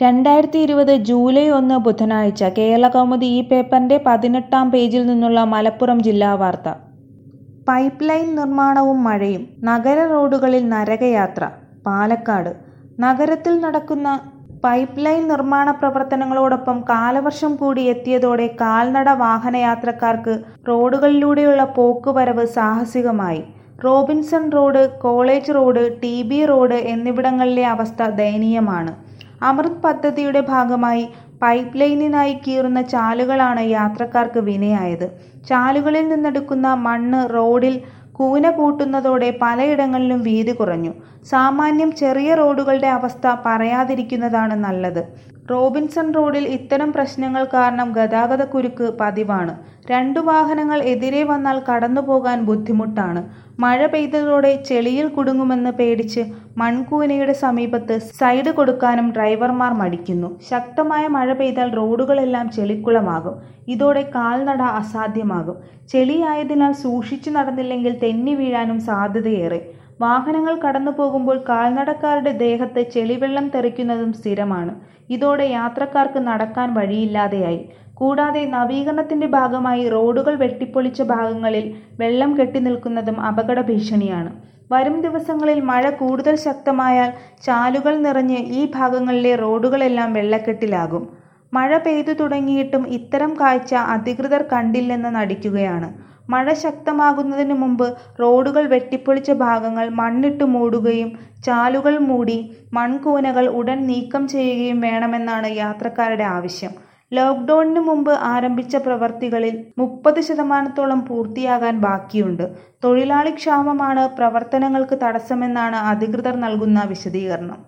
രണ്ടായിരത്തി ഇരുപത് ജൂലൈ ഒന്ന് ബുധനാഴ്ച കേരളകൗമുദി ഈ പേപ്പറിന്റെ പതിനെട്ടാം പേജിൽ നിന്നുള്ള മലപ്പുറം ജില്ലാ വാർത്ത പൈപ്പ് ലൈൻ നിർമ്മാണവും മഴയും നഗര റോഡുകളിൽ നരകയാത്ര പാലക്കാട് നഗരത്തിൽ നടക്കുന്ന പൈപ്പ് ലൈൻ നിർമ്മാണ പ്രവർത്തനങ്ങളോടൊപ്പം കാലവർഷം കൂടി എത്തിയതോടെ കാൽനട വാഹനയാത്രക്കാർക്ക് റോഡുകളിലൂടെയുള്ള പോക്കുവരവ് സാഹസികമായി Robinson road college road T B road എന്നിവിടങ്ങളിലെ അവസ്ഥ ദയനീയമാണ് അമൃത് പദ്ധതിയുടെ ഭാഗമായി പൈപ്പ് ലൈനിനായി കീറുന്ന ചാലുകളാണ് യാത്രക്കാർക്ക് വിനയായത് ചാലുകളിൽ നിന്നെടുക്കുന്ന മണ്ണ് റോഡിൽ കൂന കൂട്ടുന്നതോടെ പലയിടങ്ങളിലും വീതി കുറഞ്ഞു സാമാന്യം ചെറിയ റോഡുകളുടെ അവസ്ഥ പറയാതിരിക്കുന്നതാണ് നല്ലത് റോബിൻസൺ റോഡിൽ ഇത്തരം പ്രശ്നങ്ങൾ കാരണം ഗതാഗതക്കുരുക്ക് പതിവാണ് രണ്ടു വാഹനങ്ങൾ എതിരെ വന്നാൽ കടന്നുപോകാൻ ബുദ്ധിമുട്ടാണ് മഴ പെയ്തതോടെ ചെളിയിൽ കുടുങ്ങുമെന്ന് പേടിച്ച് മൺകൂനയുടെ സമീപത്ത് സൈഡ് കൊടുക്കാനും ഡ്രൈവർമാർ മടിക്കുന്നു ശക്തമായ മഴ പെയ്താൽ റോഡുകളെല്ലാം ചെളിക്കുളമാകും ഇതോടെ കാൽനട അസാധ്യമാകും ചെളിയായതിനാൽ സൂക്ഷിച്ചു നടന്നില്ലെങ്കിൽ തെന്നി വീഴാനും സാധ്യതയേറെ വാഹനങ്ങൾ കടന്നു പോകുമ്പോൾ കാൽനടക്കാരുടെ ദേഹത്ത് ചെളിവെള്ളം തെറിക്കുന്നതും സ്ഥിരമാണ് ഇതോടെ യാത്രക്കാർക്ക് നടക്കാൻ വഴിയില്ലാതെയായി കൂടാതെ നവീകരണത്തിന്റെ ഭാഗമായി റോഡുകൾ വെട്ടിപ്പൊളിച്ച ഭാഗങ്ങളിൽ വെള്ളം കെട്ടിനിൽക്കുന്നതും അപകട ഭീഷണിയാണ് വരും ദിവസങ്ങളിൽ മഴ കൂടുതൽ ശക്തമായാൽ ചാലുകൾ നിറഞ്ഞ് ഈ ഭാഗങ്ങളിലെ റോഡുകളെല്ലാം വെള്ളക്കെട്ടിലാകും മഴ പെയ്തു തുടങ്ങിയിട്ടും ഇത്തരം കാഴ്ച അധികൃതർ കണ്ടില്ലെന്ന് നടിക്കുകയാണ് മഴ ശക്തമാകുന്നതിന് മുമ്പ് റോഡുകൾ വെട്ടിപ്പൊളിച്ച ഭാഗങ്ങൾ മണ്ണിട്ട് മൂടുകയും ചാലുകൾ മൂടി മൺകൂനകൾ ഉടൻ നീക്കം ചെയ്യുകയും വേണമെന്നാണ് യാത്രക്കാരുടെ ആവശ്യം ലോക്ക്ഡൌണിന് മുമ്പ് ആരംഭിച്ച പ്രവർത്തികളിൽ മുപ്പത് ശതമാനത്തോളം പൂർത്തിയാകാൻ ബാക്കിയുണ്ട് തൊഴിലാളി ക്ഷാമമാണ് പ്രവർത്തനങ്ങൾക്ക് തടസ്സമെന്നാണ് അധികൃതർ നൽകുന്ന വിശദീകരണം